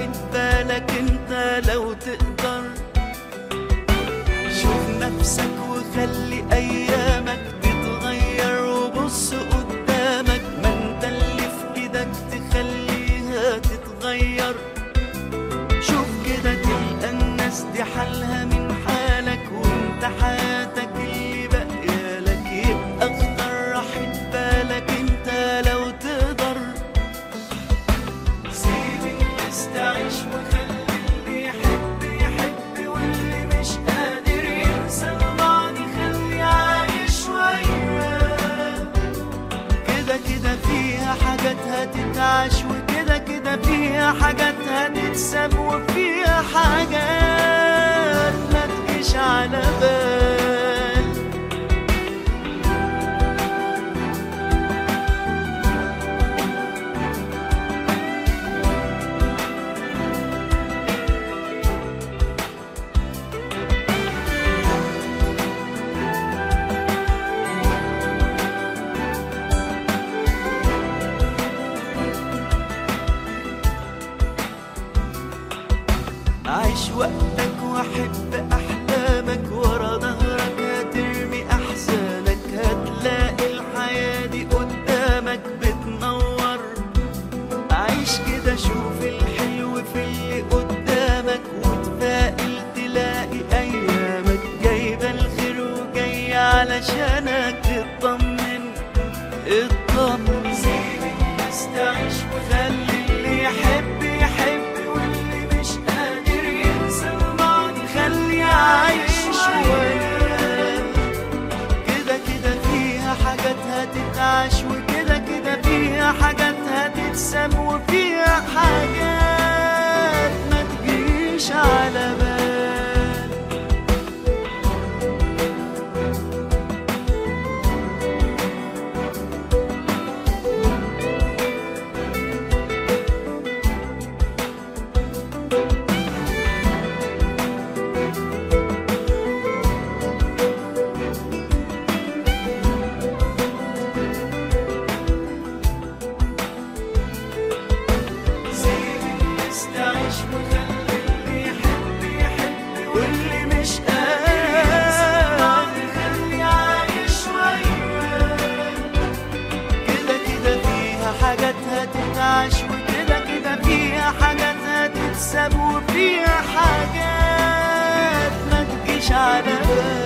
راحت بالك انت لو تقدر شوف نفسك وخلي ايامك تتغير وبص قدامك ما انت اللي في ايدك تخليها تتغير شوف كده تلقى الناس دي حالها من حالك وانت حياتك اللي بقيالك يبقى اختار راحت بالك انت لو تقدر سيب الناس تعيش وخلي اللي يحب يحب واللي مش قادر ينسى الماضي خليه عايش شوية كده كده فيها حاجات هتتعاش وكده كده فيها حاجات هتتساب وفيها حاجات ما تجيش على بال عيش وقتك وحب احلامك ورا ظهرك هترمي احزانك هتلاقي الحياه دي قدامك بتنور عيش كده شوف الحلو في اللي قدامك وتفائل تلاقي ايامك جايبه الخير وجايه علشانك اطمن اطمن سيب الناس تعيش وخلي اللي يحب يحب واللي مش قادر ينسى الماضي خليه عايش شوية كده كده فيها حاجات هتتعاش وكده كده فيها حاجات هتتساب وفيها حاجات ما تجيش على بال سيب الناس تعيش وخلي اللي يحب يحب واللي مش قادر خليه عايش شوية كده كده فيها حاجات هتتعاش وكده كده فيها حاجات هتتساب وفيها حاجات ما تجيش على بال